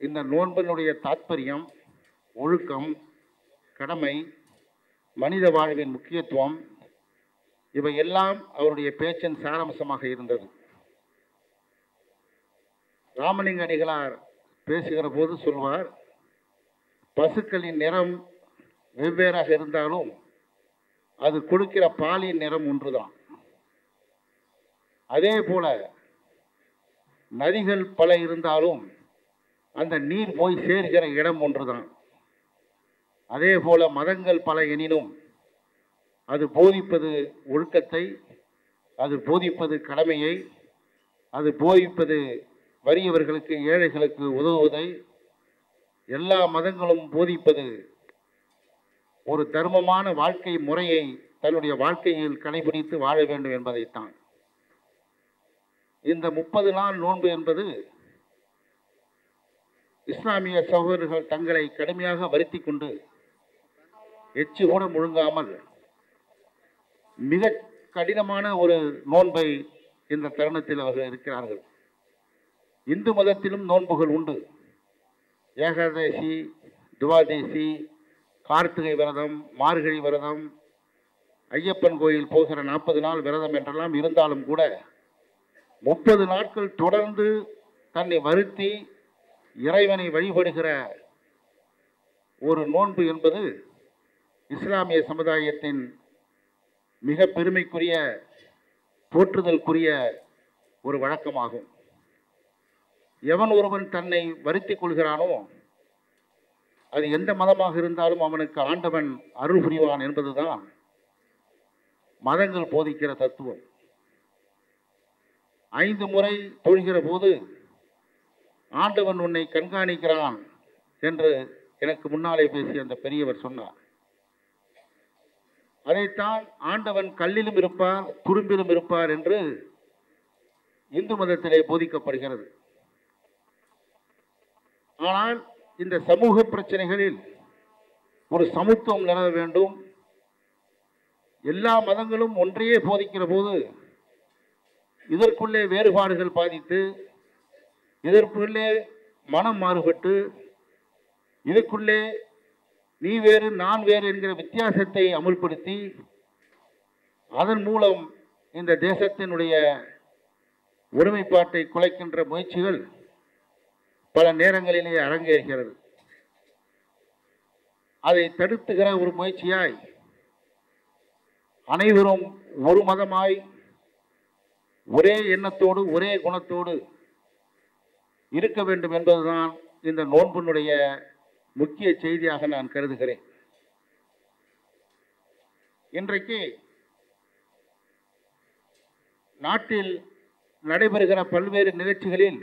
இந்த நோன்பினுடைய தாத்பரியம் ஒழுக்கம் கடமை மனித வாழ்வின் முக்கியத்துவம் இவை எல்லாம் அவருடைய பேச்சின் சாராம்சமாக இருந்தது ராமலிங்க அடிகளார் பேசுகிற போது சொல்வார் பசுக்களின் நிறம் வெவ்வேறாக இருந்தாலும் அது கொடுக்கிற பாலின் நிறம் ஒன்றுதான் அதே போல நதிகள் பல இருந்தாலும் அந்த நீர் போய் சேர்கிற இடம் ஒன்றுதான் அதே போல மதங்கள் பல எனினும் அது போதிப்பது ஒழுக்கத்தை அது போதிப்பது கடமையை அது போதிப்பது வறியவர்களுக்கு ஏழைகளுக்கு உதவுவதை எல்லா மதங்களும் போதிப்பது ஒரு தர்மமான வாழ்க்கை முறையை தன்னுடைய வாழ்க்கையில் கடைபிடித்து வாழ வேண்டும் என்பதைத்தான் இந்த முப்பது நாள் நோன்பு என்பது இஸ்லாமிய சகோதரர்கள் தங்களை கடுமையாக வருத்தி கொண்டு எச்சு கூட முழுங்காமல் மிக கடினமான ஒரு நோன்பை இந்த தருணத்தில் அவர்கள் இருக்கிறார்கள் இந்து மதத்திலும் நோன்புகள் உண்டு ஏகாதசி துவாதேசி கார்த்திகை விரதம் மார்கழி விரதம் ஐயப்பன் கோயில் போகிற நாற்பது நாள் விரதம் என்றெல்லாம் இருந்தாலும் கூட முப்பது நாட்கள் தொடர்ந்து தன்னை வருத்தி இறைவனை வழிபடுகிற ஒரு நோன்பு என்பது இஸ்லாமிய சமுதாயத்தின் மிக பெருமைக்குரிய போற்றுதலுக்குரிய ஒரு வழக்கமாகும் எவன் ஒருவன் தன்னை வருத்திக் கொள்கிறானோ அது எந்த மதமாக இருந்தாலும் அவனுக்கு ஆண்டவன் அருள் புரிவான் என்பதுதான் மதங்கள் போதிக்கிற தத்துவம் ஐந்து முறை தொழுகிற போது ஆண்டவன் உன்னை கண்காணிக்கிறான் என்று எனக்கு முன்னாலே பேசிய அந்த பெரியவர் சொன்னார் அதைத்தான் ஆண்டவன் கல்லிலும் இருப்பார் துரும்பிலும் இருப்பார் என்று இந்து மதத்திலே போதிக்கப்படுகிறது ஆனால் இந்த சமூக பிரச்சனைகளில் ஒரு சமத்துவம் நிலவ வேண்டும் எல்லா மதங்களும் ஒன்றையே போதிக்கிற போது இதற்குள்ளே வேறுபாடுகள் பாதித்து இதற்குள்ளே மனம் மாறுபட்டு இதுக்குள்ளே நீ வேறு நான் வேறு என்கிற வித்தியாசத்தை அமுல்படுத்தி அதன் மூலம் இந்த தேசத்தினுடைய ஒருமைப்பாட்டை குலைக்கின்ற முயற்சிகள் பல நேரங்களிலே அரங்கேறுகிறது அதை தடுத்துகிற ஒரு முயற்சியாய் அனைவரும் ஒரு மதமாய் ஒரே எண்ணத்தோடு ஒரே குணத்தோடு இருக்க வேண்டும் என்பதுதான் இந்த நோன்பினுடைய முக்கிய செய்தியாக நான் கருதுகிறேன் இன்றைக்கு நாட்டில் நடைபெறுகிற பல்வேறு நிகழ்ச்சிகளில்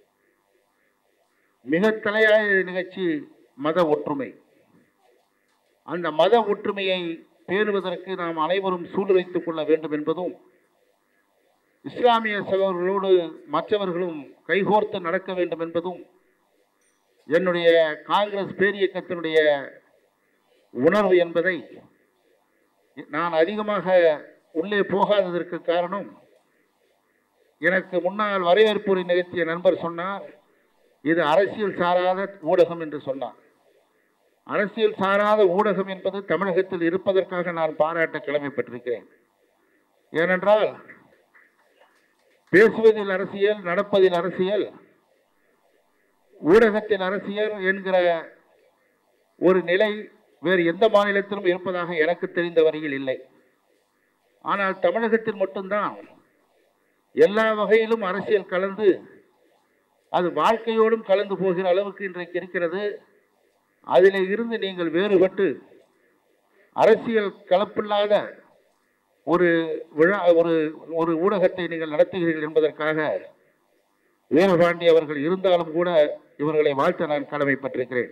மிக தலையாய நிகழ்ச்சி மத ஒற்றுமை அந்த மத ஒற்றுமையை பேணுவதற்கு நாம் அனைவரும் சூழ்நிலைத்துக் கொள்ள வேண்டும் என்பதும் இஸ்லாமிய சகோதரர்களோடு மற்றவர்களும் கைகோர்த்து நடக்க வேண்டும் என்பதும் என்னுடைய காங்கிரஸ் பேரியக்கத்தினுடைய உணர்வு என்பதை நான் அதிகமாக உள்ளே போகாததற்கு காரணம் எனக்கு முன்னால் வரவேற்புரை நிகழ்த்திய நண்பர் சொன்னார் இது அரசியல் சாராத ஊடகம் என்று சொன்னார் அரசியல் சாராத ஊடகம் என்பது தமிழகத்தில் இருப்பதற்காக நான் பாராட்ட கடமைப்பட்டிருக்கிறேன் ஏனென்றால் பேசுவதில் அரசியல் நடப்பதில் அரசியல் ஊடகத்தின் அரசியல் என்கிற ஒரு நிலை வேறு எந்த மாநிலத்திலும் இருப்பதாக எனக்கு தெரிந்த வரையில் இல்லை ஆனால் தமிழகத்தில் மட்டும்தான் எல்லா வகையிலும் அரசியல் கலந்து அது வாழ்க்கையோடும் கலந்து போகிற அளவுக்கு இன்றைக்கு இருக்கிறது அதில் இருந்து நீங்கள் வேறுபட்டு அரசியல் கலப்பில்லாத ஒரு விழா ஒரு ஒரு ஊடகத்தை நீங்கள் நடத்துகிறீர்கள் என்பதற்காக வீரபாண்டி அவர்கள் இருந்தாலும் கூட இவர்களை வாழ்த்த நான் கடமைப்பட்டிருக்கிறேன்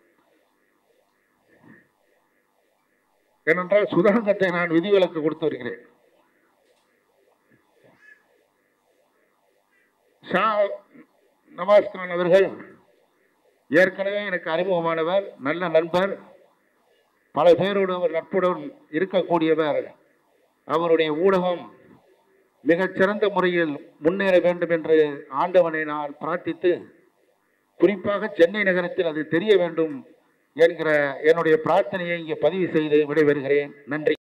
ஏனென்றால் சுதாங்கத்தை நான் விதிவிலக்கு கொடுத்து வருகிறேன் ஷா நவாஸ் கான் அவர்கள் ஏற்கனவே எனக்கு அறிமுகமானவர் நல்ல நண்பர் பல பேரோடு அவர் நட்புடன் இருக்கக்கூடியவர் அவருடைய ஊடகம் மிகச் சிறந்த முறையில் முன்னேற வேண்டும் என்று ஆண்டவனை நான் பிரார்த்தித்து குறிப்பாக சென்னை நகரத்தில் அது தெரிய வேண்டும் என்கிற என்னுடைய பிரார்த்தனையை இங்கே பதிவு செய்து விடைபெறுகிறேன் நன்றி